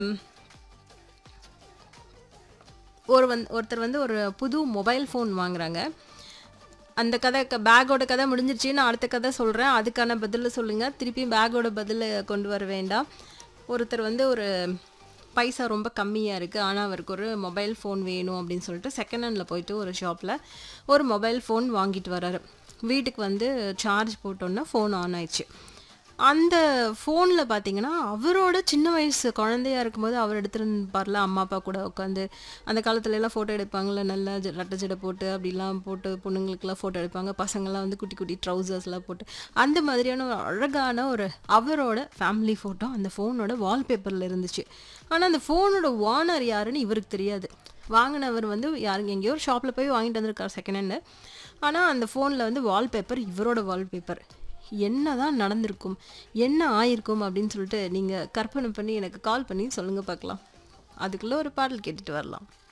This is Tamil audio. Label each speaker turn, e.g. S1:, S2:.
S1: ஒரு வந் ஒருத்தர் வந்து ஒரு புது மொபைல் ஃபோன் வாங்குறாங்க அந்த கதை க பேக்கோட கதை முடிஞ்சிருச்சு நான் அடுத்த கதை சொல்கிறேன் அதுக்கான பதில் சொல்லுங்கள் திருப்பியும் பேக்கோட பதில் கொண்டு வர வேண்டாம் ஒருத்தர் வந்து ஒரு பைசா ரொம்ப கம்மியாக இருக்குது ஆனால் அவருக்கு ஒரு மொபைல் ஃபோன் வேணும் அப்படின்னு சொல்லிட்டு செகண்ட் ஹேண்டில் போயிட்டு ஒரு ஷாப்பில் ஒரு மொபைல் ஃபோன் வாங்கிட்டு வராரு வீட்டுக்கு வந்து சார்ஜ் போட்டோன்னா ஃபோன் ஆன் ஆயிடுச்சு அந்த ஃபோனில் பார்த்தீங்கன்னா அவரோட சின்ன வயசு குழந்தையா இருக்கும்போது அவர் எடுத்துருப்பார்ல அம்மா அப்பா கூட உட்காந்து அந்த காலத்துல எல்லாம் ஃபோட்டோ எடுப்பாங்கல்ல நல்லா ஜ- ரெட்டை ஜடை போட்டு அப்படிலாம் போட்டு பொண்ணுங்களுக்கெல்லாம் ஃபோட்டோ எடுப்பாங்க பசங்கள்லாம் வந்து குட்டி குட்டி ட்ரௌசர்ஸ்லாம் போட்டு அந்த மாதிரியான ஒரு அழகான ஒரு அவரோட ஃபேமிலி ஃபோட்டோ அந்த ஃபோனோட வால்பேப்பரில் இருந்துச்சு ஆனால் அந்த ஃபோனோட ஓனர் யாருன்னு இவருக்கு தெரியாது வாங்கினவர் வந்து யாருங்க எங்கேயோ ஒரு ஷாப்பில் போய் வாங்கிட்டு வந்திருக்கார் செகண்ட் ஹேண்டு ஆனால் அந்த ஃபோனில் வந்து வால்பேப்பர் இவரோட வால்பேப்பர் என்ன தான் நடந்திருக்கும் என்ன ஆயிருக்கும் அப்படின்னு சொல்லிட்டு நீங்கள் கற்பனை பண்ணி எனக்கு கால் பண்ணி சொல்லுங்கள் பார்க்கலாம் அதுக்குள்ளே ஒரு பாடல் கேட்டுட்டு வரலாம்